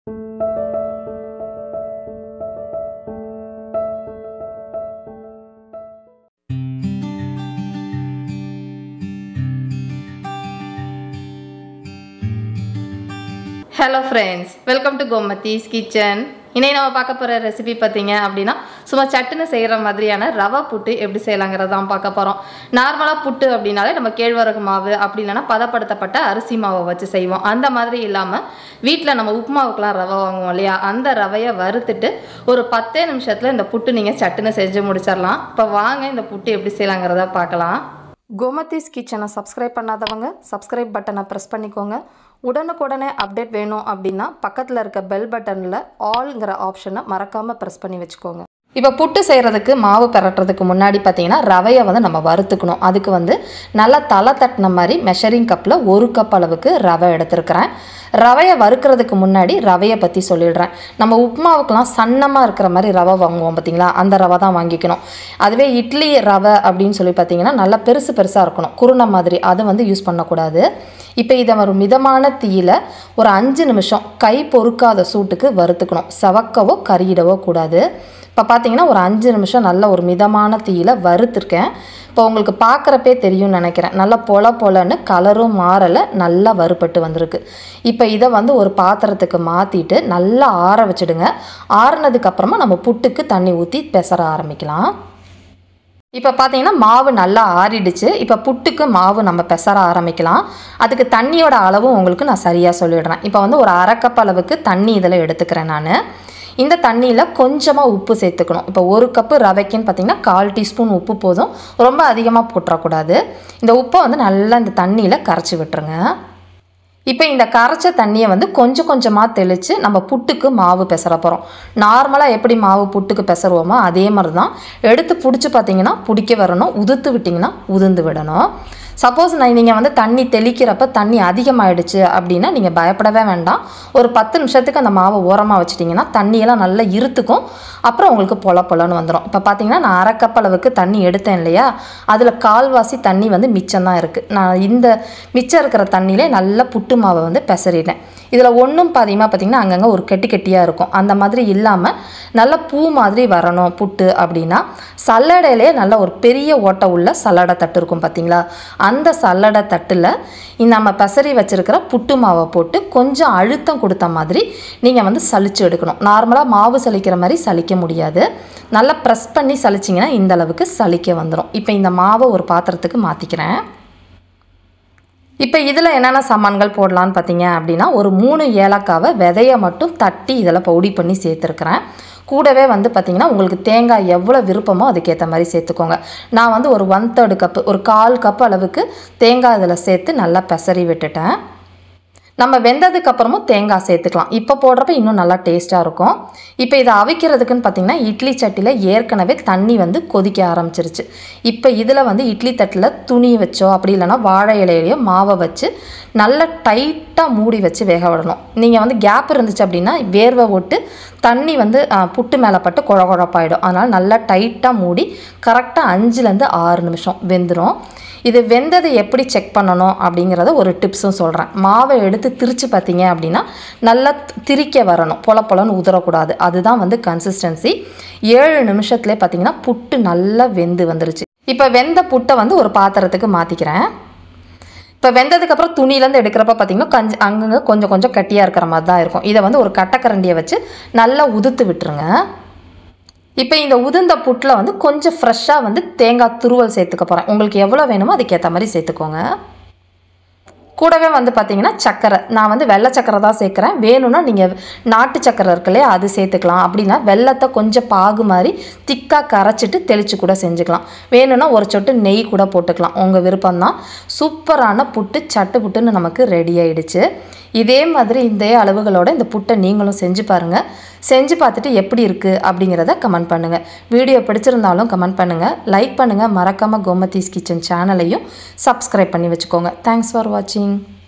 hello friends welcome to Gomathi's kitchen இன்னைக்கு நம்ம பார்க்க போகிற ரெசிபி பார்த்தீங்க அப்படின்னா சும்மா சட்டுன்னு செய்கிற மாதிரியான ரவா புட்டு எப்படி செய்யலாங்கிறத தான் பார்க்க போகிறோம் நார்மலாக புட்டு அப்படின்னாலே நம்ம கேழ்வரகு மாவு அப்படி இல்லைன்னா பதப்படுத்தப்பட்ட அரிசி மாவை வச்சு செய்வோம் அந்த மாதிரி இல்லாமல் வீட்டில் நம்ம உப்புமாவுக்குலாம் ரவை வாங்குவோம் இல்லையா அந்த ரவையை வறுத்துட்டு ஒரு பத்தே நிமிஷத்தில் இந்த புட்டு நீங்கள் சட்டுன்னு செஞ்சு முடிச்சிடலாம் இப்போ வாங்க இந்த புட்டு எப்படி செய்யலாங்கிறத பார்க்கலாம் கோமதிஸ் கிச்சனை சப்ஸ்கிரைப் பண்ணாதவங்க சப்ஸ்கிரைப் பட்டனை ப்ரெஸ் பண்ணிக்கோங்க உடனுக்குடனே அப்டேட் வேணும் அப்படின்னா பக்கத்தில் இருக்க பெல் பட்டனில் ஆல்ங்கிற ஆப்ஷனை மறக்காமல் ப்ரெஸ் பண்ணி வச்சுக்கோங்க இப்போ புட்டு செய்கிறதுக்கு மாவு பெரட்டுறதுக்கு முன்னாடி பார்த்தீங்கன்னா ரவையை வந்து நம்ம வறுத்துக்கணும் அதுக்கு வந்து நல்லா தலை தட்டின மாதிரி மெஷரிங் கப்பில் ஒரு கப் அளவுக்கு ரவை எடுத்துருக்கிறேன் ரவையை வறுக்கிறதுக்கு முன்னாடி ரவையை பற்றி சொல்லிடுறேன் நம்ம உப்புமாவுக்கெலாம் சன்னமாக இருக்கிற மாதிரி ரவை வாங்குவோம் பார்த்தீங்களா அந்த ரவை தான் வாங்கிக்கணும் அதுவே இட்லி ரவை அப்படின்னு சொல்லி பார்த்தீங்கன்னா நல்லா பெருசு பெருசாக இருக்கணும் குருணை மாதிரி அதை வந்து யூஸ் பண்ணக்கூடாது இப்போ இதை ஒரு மிதமான தீயில் ஒரு அஞ்சு நிமிஷம் கை பொறுக்காத சூட்டுக்கு வறுத்துக்கணும் செவக்கவோ கறியிடவோ கூடாது இப்போ பார்த்தீங்கன்னா ஒரு அஞ்சு நிமிஷம் நல்ல ஒரு மிதமான தீயில் வறுத்துருக்கேன் இப்போ உங்களுக்கு பார்க்குறப்பே தெரியும்னு நினைக்கிறேன் நல்லா பொல பொலன்னு கலரும் மாறலை நல்லா வறுபட்டு வந்திருக்கு இப்போ இதை வந்து ஒரு பாத்திரத்துக்கு மாற்றிட்டு நல்லா ஆற வச்சுடுங்க ஆறுனதுக்கப்புறமா நம்ம புட்டுக்கு தண்ணி ஊற்றி பெசற ஆரம்பிக்கலாம் இப்போ பார்த்தீங்கன்னா மாவு நல்லா ஆறிடுச்சு இப்போ புட்டுக்கு மாவு நம்ம பெசற ஆரம்பிக்கலாம் அதுக்கு தண்ணியோட அளவும் உங்களுக்கு நான் சரியாக சொல்லிடுறேன் இப்போ வந்து ஒரு அரை கப் அளவுக்கு தண்ணி இதில் எடுத்துக்கிறேன் நான் இந்த தண்ணியில் கொஞ்சமாக உப்பு சேர்த்துக்கணும் இப்போ ஒரு கப்பு ரவைக்குன்னு பார்த்தீங்கன்னா கால் டீஸ்பூன் உப்பு போதும் ரொம்ப அதிகமாக போட்டுறக்கூடாது இந்த உப்பை வந்து நல்லா இந்த தண்ணியில் கரைச்சி விட்டுருங்க இப்போ இந்த கரைச்ச தண்ணியை வந்து கொஞ்சம் கொஞ்சமாக தெளித்து நம்ம புட்டுக்கு மாவு பெசற போகிறோம் நார்மலாக எப்படி மாவு புட்டுக்கு பெசருவோமோ அதே மாதிரி தான் எடுத்து பிடிச்சி பார்த்தீங்கன்னா பிடிக்க வரணும் உதுத்து விட்டிங்கன்னா உதிர்ந்து விடணும் சப்போஸ் நான் நீங்கள் வந்து தண்ணி தெளிக்கிறப்ப தண்ணி அதிகமாகிடுச்சு அப்படின்னா நீங்கள் பயப்படவே வேண்டாம் ஒரு பத்து நிமிஷத்துக்கு அந்த மாவை ஓரமாக வச்சிட்டிங்கன்னா தண்ணியெல்லாம் நல்லா இருத்துக்கும் அப்புறம் உங்களுக்கு பொல பொலன்னு வந்துடும் இப்போ பார்த்தீங்கன்னா நான் அரை கப் அளவுக்கு தண்ணி எடுத்தேன் இல்லையா அதில் கால்வாசி தண்ணி வந்து மிச்சம் தான் இருக்குது நான் இந்த மிச்சம் இருக்கிற தண்ணியிலே நல்லா புட்டு மாவை வந்து பெசறிட்டேன் இதில் ஒன்றும் பாதியமாக பார்த்திங்கன்னா அங்கங்கே ஒரு கெட்டி கெட்டியாக இருக்கும் அந்த மாதிரி இல்லாமல் நல்ல பூ மாதிரி வரணும் புட்டு அப்படின்னா சல்லடையிலே நல்ல ஒரு பெரிய ஓட்டை உள்ள சல்லடை தட்டு இருக்கும் பார்த்தீங்களா அந்த சல்லடை தட்டில் நம்ம பெசரி வச்சுருக்கிற புட்டு மாவை போட்டு கொஞ்சம் அழுத்தம் கொடுத்த மாதிரி நீங்கள் வந்து சலிச்சு எடுக்கணும் நார்மலாக மாவு சலிக்கிற மாதிரி சலிக்க முடியாது நல்லா ப்ரெஸ் பண்ணி சலிச்சிங்கன்னா இந்த அளவுக்கு சலிக்க வந்துடும் இப்போ இந்த மாவை ஒரு பாத்திரத்துக்கு மாற்றிக்கிறேன் இப்போ இதில் என்னென்ன சாமான்கள் போடலான்னு பார்த்தீங்க அப்படின்னா ஒரு மூணு ஏலக்காவை விதையை மட்டும் தட்டி இதில் பவுடி பண்ணி சேர்த்துருக்குறேன் கூடவே வந்து பார்த்திங்கன்னா உங்களுக்கு தேங்காய் எவ்வளோ விருப்பமோ அதுக்கேற்ற மாதிரி சேர்த்துக்கோங்க நான் வந்து ஒரு ஒன் தேர்டு கப்பு ஒரு கால் கப் அளவுக்கு தேங்காய் இதில் சேர்த்து நல்லா பெசரி விட்டுட்டேன் நம்ம வெந்ததுக்கு அப்புறமும் தேங்காய் சேர்த்துக்கலாம் இப்போ போடுறப்ப இன்னும் நல்லா டேஸ்ட்டாக இருக்கும் இப்போ இதை அவிக்கிறதுக்குன்னு பார்த்தீங்கன்னா இட்லி சட்டியில் ஏற்கனவே தண்ணி வந்து கொதிக்க ஆரம்பிச்சிருச்சு இப்போ இதில் வந்து இட்லி தட்டில் துணி வச்சோ அப்படி இல்லைன்னா வாழை இலையிலையோ மாவை வச்சு நல்லா டைட்டாக மூடி வச்சு வேக விடணும் நீங்கள் வந்து கேப் இருந்துச்சு அப்படின்னா வேர்வை விட்டு தண்ணி வந்து புட்டு மேலே பட்டு குழ குழப்பாயிடும் அதனால் நல்லா டைட்டாக மூடி கரெக்டாக அஞ்சுலேருந்து ஆறு நிமிஷம் வெந்துடும் இது வெந்தது எப்படி செக் பண்ணணும் அப்படிங்கிறத ஒரு டிப்ஸும் சொல்கிறேன் மாவை எடுத்து திரிச்சு பார்த்தீங்க அப்படின்னா நல்லா திரிக்க வரணும் பொல பொலன்னு உதறக்கூடாது அதுதான் வந்து கன்சிஸ்டன்சி ஏழு நிமிஷத்துலேயே பார்த்தீங்கன்னா புட்டு நல்லா வெந்து வந்துருச்சு இப்போ வெந்த புட்டை வந்து ஒரு பாத்திரத்துக்கு மாற்றிக்கிறேன் இப்போ வெந்ததுக்கப்புறம் துணியிலேருந்து எடுக்கிறப்ப பார்த்தீங்கன்னா கஞ்சி அங்கங்கே கொஞ்சம் கொஞ்சம் கட்டியாக இருக்கிற மாதிரி தான் இருக்கும் இதை வந்து ஒரு கட்டைக்கரண்டியை வச்சு நல்லா உதுத்து விட்டுருங்க இப்போ இந்த உதிர்ந்த புட்டில் வந்து கொஞ்சம் ஃப்ரெஷ்ஷாக வந்து தேங்காய் துருவல் சேர்த்துக்க போகிறேன் உங்களுக்கு எவ்வளோ வேணுமோ அதுக்கேற்ற மாதிரி சேர்த்துக்கோங்க கூடவே வந்து பார்த்தீங்கன்னா சக்கரை நான் வந்து வெள்ளை சக்கரை தான் சேர்க்குறேன் வேணும்னா நீங்கள் நாட்டு சக்கரை இருக்குல்லையே அது சேர்த்துக்கலாம் அப்படின்னா வெள்ளத்தை கொஞ்சம் பாகு மாதிரி திக்காக கரைச்சிட்டு தெளித்து கூட செஞ்சுக்கலாம் வேணும்னா ஒரு சொட்டு நெய் கூட போட்டுக்கலாம் உங்கள் விருப்பம்தான் சூப்பரான புட்டு சட்டு புட்டுன்னு நமக்கு ரெடி ஆயிடுச்சு இதே மாதிரி இந்த அளவுகளோட இந்த புட்டை நீங்களும் செஞ்சு பாருங்கள் செஞ்சு பார்த்துட்டு எப்படி இருக்குது அப்படிங்கிறத கமெண்ட் பண்ணுங்கள் வீடியோ பிடிச்சிருந்தாலும் கமெண்ட் பண்ணுங்கள் லைக் பண்ணுங்கள் மறக்காமல் கோமதீஸ் கிச்சன் சேனலையும் சப்ஸ்கிரைப் பண்ணி வச்சுக்கோங்க தேங்க்ஸ் ஃபார் வாட்சிங்